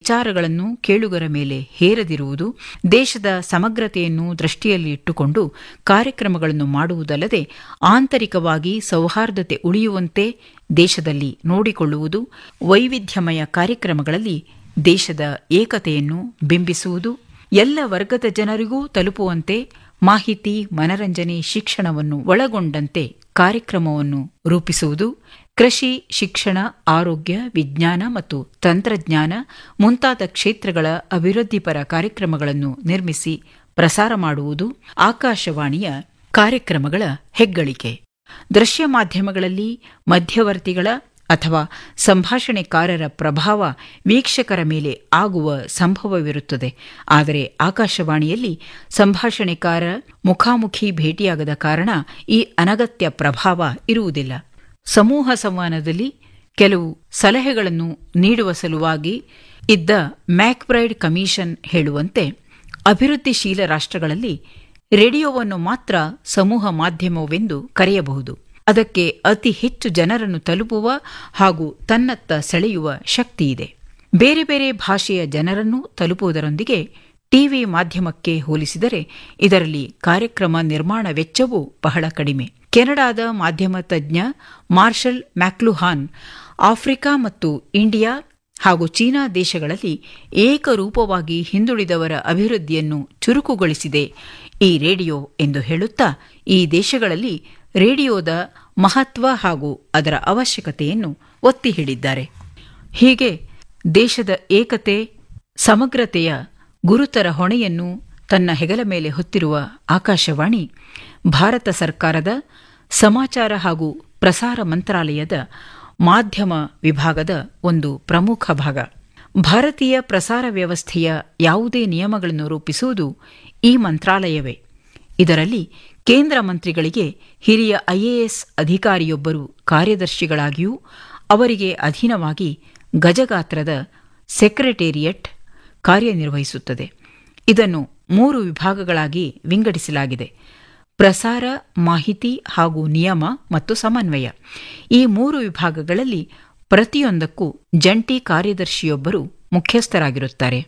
ವಿಚಾರಗಳನ್ನು ಕೇಳುಗರ ಮೇಲೆ ಹೇರದಿರುವುದು ದೇಶದ ಸಮಗ್ರತೆಯನ್ನು ದೃಷ್ಟಿಯಲ್ಲಿ ಇಟ್ಟುಕೊಂಡು ಕಾರ್ಯಕ್ರಮಗಳನ್ನು ಮಾಡುವುದಲ್ಲದೆ ಆಂತರಿಕವಾಗಿ ಸೌಹಾರ್ದತೆ ಉಳಿಯುವಂತೆ ದೇಶದಲ್ಲಿ ನೋಡಿಕೊಳ್ಳುವುದು ವೈವಿಧ್ಯಮಯ ಕಾರ್ಯಕ್ರಮಗಳಲ್ಲಿ ದೇಶದ ಏಕತೆಯನ್ನು ಬಿಂಬಿಸುವುದು ಎಲ್ಲ ವರ್ಗದ ಜನರಿಗೂ ತಲುಪುವಂತೆ ಮಾಹಿತಿ ಮನರಂಜನೆ ಶಿಕ್ಷಣವನ್ನು ಒಳಗೊಂಡಂತೆ ಕಾರ್ಯಕ್ರಮವನ್ನು ರೂಪಿಸುವುದು ಕೃಷಿ ಶಿಕ್ಷಣ ಆರೋಗ್ಯ ವಿಜ್ಞಾನ ಮತ್ತು ತಂತ್ರಜ್ಞಾನ ಮುಂತಾದ ಕ್ಷೇತ್ರಗಳ ಅಭಿವೃದ್ಧಿಪರ ಕಾರ್ಯಕ್ರಮಗಳನ್ನು ನಿರ್ಮಿಸಿ ಪ್ರಸಾರ ಮಾಡುವುದು ಆಕಾಶವಾಣಿಯ ಕಾರ್ಯಕ್ರಮಗಳ ಹೆಗ್ಗಳಿಕೆ ದೃಶ್ಯ ಮಾಧ್ಯಮಗಳಲ್ಲಿ ಮಧ್ಯವರ್ತಿಗಳ ಅಥವಾ ಸಂಭಾಷಣೆಕಾರರ ಪ್ರಭಾವ ವೀಕ್ಷಕರ ಮೇಲೆ ಆಗುವ ಸಂಭವವಿರುತ್ತದೆ ಆದರೆ ಆಕಾಶವಾಣಿಯಲ್ಲಿ ಸಂಭಾಷಣೆಕಾರ ಮುಖಾಮುಖಿ ಭೇಟಿಯಾಗದ ಕಾರಣ ಈ ಅನಗತ್ಯ ಪ್ರಭಾವ ಇರುವುದಿಲ್ಲ ಸಮೂಹ ಸಂವಹನದಲ್ಲಿ ಕೆಲವು ಸಲಹೆಗಳನ್ನು ನೀಡುವ ಸಲುವಾಗಿ ಇದ್ದ ಮ್ಯಾಕ್ಬ್ರೈಡ್ ಕಮಿಷನ್ ಹೇಳುವಂತೆ ಅಭಿವೃದ್ಧಿಶೀಲ ರಾಷ್ಟ್ರಗಳಲ್ಲಿ ರೇಡಿಯೋವನ್ನು ಮಾತ್ರ ಸಮೂಹ ಮಾಧ್ಯಮವೆಂದು ಕರೆಯಬಹುದು ಅದಕ್ಕೆ ಅತಿ ಹೆಚ್ಚು ಜನರನ್ನು ತಲುಪುವ ಹಾಗೂ ತನ್ನತ್ತ ಸೆಳೆಯುವ ಶಕ್ತಿಯಿದೆ ಬೇರೆ ಬೇರೆ ಭಾಷೆಯ ಜನರನ್ನು ತಲುಪುವುದರೊಂದಿಗೆ ಟಿವಿ ಮಾಧ್ಯಮಕ್ಕೆ ಹೋಲಿಸಿದರೆ ಇದರಲ್ಲಿ ಕಾರ್ಯಕ್ರಮ ನಿರ್ಮಾಣ ವೆಚ್ಚವೂ ಬಹಳ ಕಡಿಮೆ ಕೆನಡಾದ ಮಾಧ್ಯಮ ತಜ್ಞ ಮಾರ್ಷಲ್ ಮ್ಯಾಕ್ಲುಹಾನ್ ಆಫ್ರಿಕಾ ಮತ್ತು ಇಂಡಿಯಾ ಹಾಗೂ ಚೀನಾ ದೇಶಗಳಲ್ಲಿ ಏಕರೂಪವಾಗಿ ಹಿಂದುಳಿದವರ ಅಭಿವೃದ್ಧಿಯನ್ನು ಚುರುಕುಗೊಳಿಸಿದೆ ಈ ರೇಡಿಯೋ ಎಂದು ಹೇಳುತ್ತಾ ಈ ದೇಶಗಳಲ್ಲಿ ರೇಡಿಯೋದ ಮಹತ್ವ ಹಾಗೂ ಅದರ ಅವಶ್ಯಕತೆಯನ್ನು ಒತ್ತಿ ಹೇಳಿದ್ದಾರೆ ಹೀಗೆ ದೇಶದ ಏಕತೆ ಸಮಗ್ರತೆಯ ಗುರುತರ ಹೊಣೆಯನ್ನು ತನ್ನ ಹೆಗಲ ಮೇಲೆ ಹೊತ್ತಿರುವ ಆಕಾಶವಾಣಿ ಭಾರತ ಸರ್ಕಾರದ ಸಮಾಚಾರ ಹಾಗೂ ಪ್ರಸಾರ ಮಂತ್ರಾಲಯದ ಮಾಧ್ಯಮ ವಿಭಾಗದ ಒಂದು ಪ್ರಮುಖ ಭಾಗ ಭಾರತೀಯ ಪ್ರಸಾರ ವ್ಯವಸ್ಥೆಯ ಯಾವುದೇ ನಿಯಮಗಳನ್ನು ರೂಪಿಸುವುದು ಈ ಮಂತ್ರಾಲಯವೇ ಇದರಲ್ಲಿ ಕೇಂದ್ರ ಮಂತ್ರಿಗಳಿಗೆ ಹಿರಿಯ ಐಎಎಸ್ ಅಧಿಕಾರಿಯೊಬ್ಬರು ಕಾರ್ಯದರ್ಶಿಗಳಾಗಿಯೂ ಅವರಿಗೆ ಅಧೀನವಾಗಿ ಗಜಗಾತ್ರದ ಸೆಕ್ರೆಟೇರಿಯಟ್ ಕಾರ್ಯನಿರ್ವಹಿಸುತ್ತದೆ ಇದನ್ನು ಮೂರು ವಿಭಾಗಗಳಾಗಿ ವಿಂಗಡಿಸಲಾಗಿದೆ ಪ್ರಸಾರ ಮಾಹಿತಿ ಹಾಗೂ ನಿಯಮ ಮತ್ತು ಸಮನ್ವಯ ಈ ಮೂರು ವಿಭಾಗಗಳಲ್ಲಿ ಪ್ರತಿಯೊಂದಕ್ಕೂ ಜಂಟಿ ಕಾರ್ಯದರ್ಶಿಯೊಬ್ಬರು ಮುಖ್ಯಸ್ಥರಾಗಿರುತ್ತಾರೆ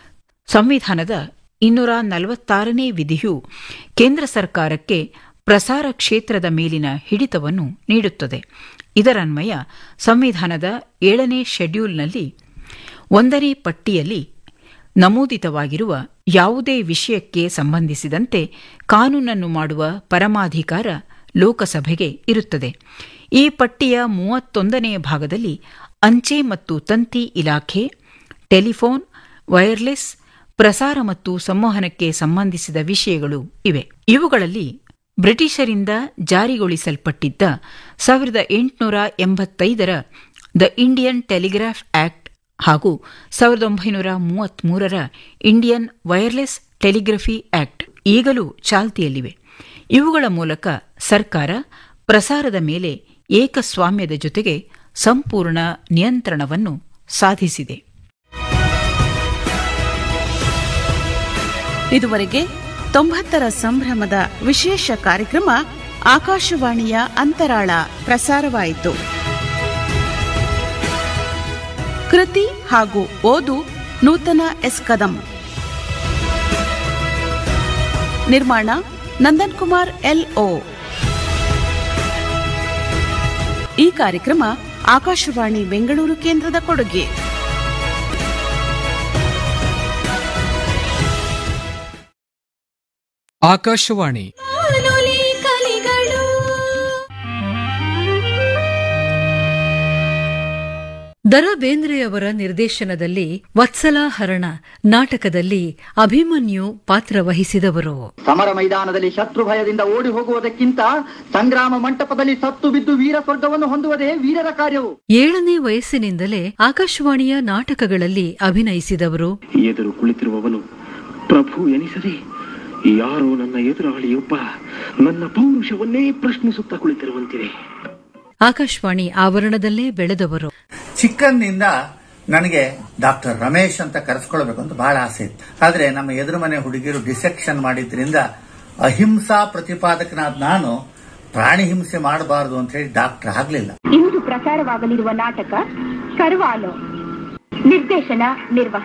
ಸಂವಿಧಾನದ ಇನ್ನೂರ ನಲವತ್ತಾರನೇ ವಿಧಿಯು ಕೇಂದ್ರ ಸರ್ಕಾರಕ್ಕೆ ಪ್ರಸಾರ ಕ್ಷೇತ್ರದ ಮೇಲಿನ ಹಿಡಿತವನ್ನು ನೀಡುತ್ತದೆ ಇದರನ್ವಯ ಸಂವಿಧಾನದ ಏಳನೇ ಶೆಡ್ಯೂಲ್ನಲ್ಲಿ ಒಂದನೇ ಪಟ್ಟಿಯಲ್ಲಿ ನಮೂದಿತವಾಗಿರುವ ಯಾವುದೇ ವಿಷಯಕ್ಕೆ ಸಂಬಂಧಿಸಿದಂತೆ ಕಾನೂನನ್ನು ಮಾಡುವ ಪರಮಾಧಿಕಾರ ಲೋಕಸಭೆಗೆ ಇರುತ್ತದೆ ಈ ಪಟ್ಟಿಯ ಮೂವತ್ತೊಂದನೆಯ ಭಾಗದಲ್ಲಿ ಅಂಚೆ ಮತ್ತು ತಂತಿ ಇಲಾಖೆ ಟೆಲಿಫೋನ್ ವೈರ್ಲೆಸ್ ಪ್ರಸಾರ ಮತ್ತು ಸಂವಹನಕ್ಕೆ ಸಂಬಂಧಿಸಿದ ವಿಷಯಗಳು ಇವೆ ಇವುಗಳಲ್ಲಿ ಬ್ರಿಟಿಷರಿಂದ ಜಾರಿಗೊಳಿಸಲ್ಪಟ್ಟಿದ್ದ ಸಾವಿರದ ಎಂಟುನೂರ ಎಂಬತ್ತೈದರ ದ ಇಂಡಿಯನ್ ಟೆಲಿಗ್ರಾಫ್ ಆಕ್ಟ್ ಹಾಗೂ ಸಾವಿರದ ಒಂಬೈನೂರ ಮೂವತ್ಮೂರರ ಇಂಡಿಯನ್ ವೈರ್ಲೆಸ್ ಟೆಲಿಗ್ರಫಿ ಆಕ್ಟ್ ಈಗಲೂ ಚಾಲ್ತಿಯಲ್ಲಿವೆ ಇವುಗಳ ಮೂಲಕ ಸರ್ಕಾರ ಪ್ರಸಾರದ ಮೇಲೆ ಏಕಸ್ವಾಮ್ಯದ ಜೊತೆಗೆ ಸಂಪೂರ್ಣ ನಿಯಂತ್ರಣವನ್ನು ಸಾಧಿಸಿದೆ ಇದುವರೆಗೆ ತೊಂಬತ್ತರ ಸಂಭ್ರಮದ ವಿಶೇಷ ಕಾರ್ಯಕ್ರಮ ಆಕಾಶವಾಣಿಯ ಅಂತರಾಳ ಪ್ರಸಾರವಾಯಿತು ಕೃತಿ ಹಾಗೂ ಓದು ನೂತನ ಎಸ್ ಕದಂ ನಿರ್ಮಾಣ ನಂದನ್ ಕುಮಾರ್ ಎಲ್ಒ ಈ ಕಾರ್ಯಕ್ರಮ ಆಕಾಶವಾಣಿ ಬೆಂಗಳೂರು ಕೇಂದ್ರದ ಕೊಡುಗೆ ಆಕಾಶವಾಣಿ ದರ ಬೇಂದ್ರೆಯವರ ನಿರ್ದೇಶನದಲ್ಲಿ ವತ್ಸಲಾಹರಣ ನಾಟಕದಲ್ಲಿ ಅಭಿಮನ್ಯು ಪಾತ್ರ ವಹಿಸಿದವರು ಸಮರ ಮೈದಾನದಲ್ಲಿ ಶತ್ರು ಭಯದಿಂದ ಓಡಿ ಹೋಗುವುದಕ್ಕಿಂತ ಸಂಗ್ರಾಮ ಮಂಟಪದಲ್ಲಿ ಸತ್ತು ಬಿದ್ದು ವೀರ ಸ್ವರ್ಗವನ್ನು ಹೊಂದುವುದೇ ವೀರರ ಕಾರ್ಯವು ಏಳನೇ ವಯಸ್ಸಿನಿಂದಲೇ ಆಕಾಶವಾಣಿಯ ನಾಟಕಗಳಲ್ಲಿ ಅಭಿನಯಿಸಿದವರು ಎದುರು ಕುಳಿತಿರುವವನು ಪ್ರಭು ಎನಿಸದೆ ಯಾರೋ ನನ್ನ ಎದುರಾಳಿಯೊಬ್ಬ ನನ್ನ ಪೌರುಷವನ್ನೇ ಪ್ರಶ್ನಿಸುತ್ತಾ ಕುಳಿತಿರುವಂತಿದೆ ಆಕಾಶವಾಣಿ ಆವರಣದಲ್ಲೇ ಬೆಳೆದವರು ಚಿಕ್ಕಂದಿನಿಂದ ನನಗೆ ಡಾಕ್ಟರ್ ರಮೇಶ್ ಅಂತ ಕರೆಸ್ಕೊಳ್ಬೇಕು ಅಂತ ಬಹಳ ಆಸೆ ಇತ್ತು ಆದ್ರೆ ನಮ್ಮ ಎದುರು ಮನೆ ಹುಡುಗಿರು ಡಿಸೆಕ್ಷನ್ ಮಾಡಿದ್ರಿಂದ ಅಹಿಂಸಾ ಪ್ರತಿಪಾದಕನಾದ ನಾನು ಪ್ರಾಣಿ ಹಿಂಸೆ ಮಾಡಬಾರದು ಅಂತ ಹೇಳಿ ಡಾಕ್ಟರ್ ಆಗ್ಲಿಲ್ಲ ಇಂದು ಪ್ರಸಾರವಾಗಲಿರುವ ನಾಟಕ ಕರ್ವಾಲೋ ನಿರ್ದೇಶನ ನಿರ್ವಹಣೆ